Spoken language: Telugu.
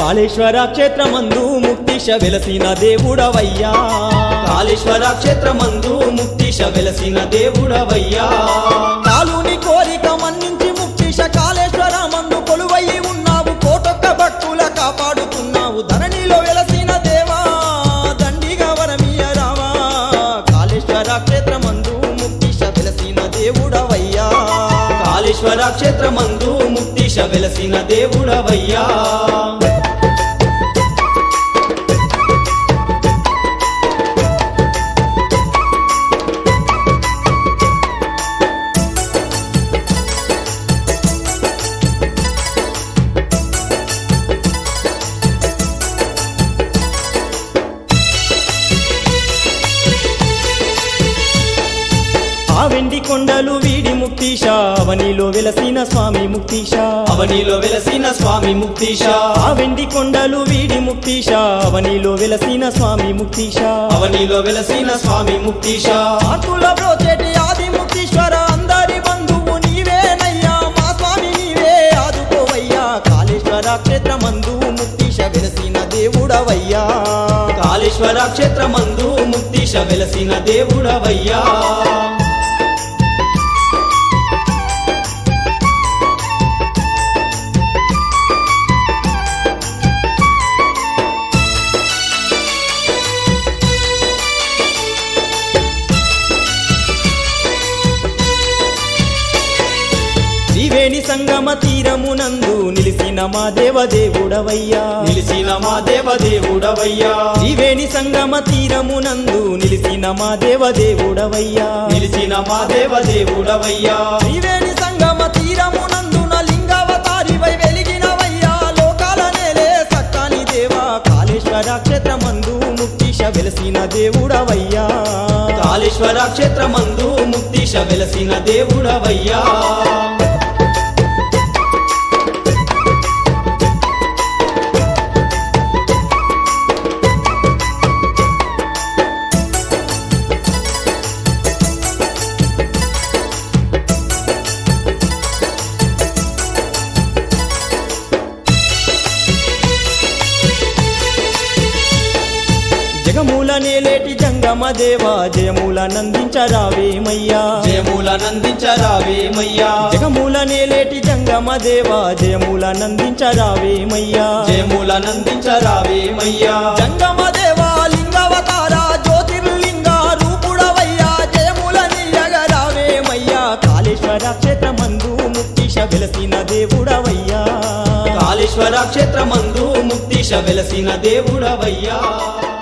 కాళేశ్వర క్షేత్రమందు ముక్తిశ వెలసిన దేవుడవయ్యా కాళేశ్వర క్షేత్రమందు ముక్తిశ వెలసిన దేవుడవయ్యా కాలుని కోరిక మన్నించి ముక్తిశ కాళేశ్వర మందు కొలువయ్యి ఉన్నావు కోటొక్క భక్తుల కాపాడుతున్నావు ధరణిలో వెలసిన దేవా దండిగా వరమీయ రావా కాళేశ్వర క్షేత్రమందు ముక్తిశ వెలసిన దేవుడవయ్యా కాళేశ్వర క్షేత్రమందు ముక్తిశ వెలసిన దేవుడవయ్యా ఆ వెండి కొండలు వీడి ముక్తిశ అవనిలో వెలసిన స్వామి ముక్తిశ అవనిలో వెలసిన స్వామి ముక్తిశ ఆ వెండి కొండలు వీడి ముక్తిశ అవనిలో వెలసిన స్వామి ముక్తిశ అవనిలో వెలసిన స్వామి ముక్తిశ ఆతుల బ్రోచేటి ఆది ముక్తీశ్వర అందరి బంధువు నీవేనయ్యా మా స్వామి నీవే ఆదుకోవయ్యా కాళేశ్వర క్షేత్రమందు ముక్తిశ వెలసిన దేవుడవయ్యా కాళేశ్వర క్షేత్రమందు ముక్తిశ వెలసిన దేవుడవయ్యా త్రివేణి సంగమ తీరమునందు నిలిసిన మా దేవదేవుడవయ్యా నిలిచిన మా దేవదేవుడవయ్యా త్రివేణి సంగమ తీరమునందు నిలిసిన మా దేవదేవుడవయ్యా నిలిచిన మా దేవదేవుడవయ్యా త్రివేణి సంగమ తీరమునందున లింగావతారివై వెలిగినవయ్యా లోకాల నేలే సక్కాని దేవా కాళేశ్వర క్షేత్రమందు ముక్తిశ వెలసిన దేవుడవయ్యా కాళేశ్వర క్షేత్రమందు ముక్తిశ వెలసిన దేవుడవయ్యా జగమూల నేలేటి జంగమ దేవా జయమూల నందించరావేమయ్యా జయముల నందించరావేమయ్యా జగమూల నేలేటి జంగమ దేవా జయమూల నందించరావేమయ్యా జయముల నందించరావేమయ్యా జంగమ దేవా లింగవతార జ్యోతిర్లింగ రూపుడవయ్యా జయముల నీయగరావేమయ్యా కాళేశ్వర క్షేత్రమందు ముక్తిశ వెలసిన దేవుడవయ్యా కాళేశ్వర క్షేత్రమందు ముక్తిశ వెలసిన దేవుడవయ్యా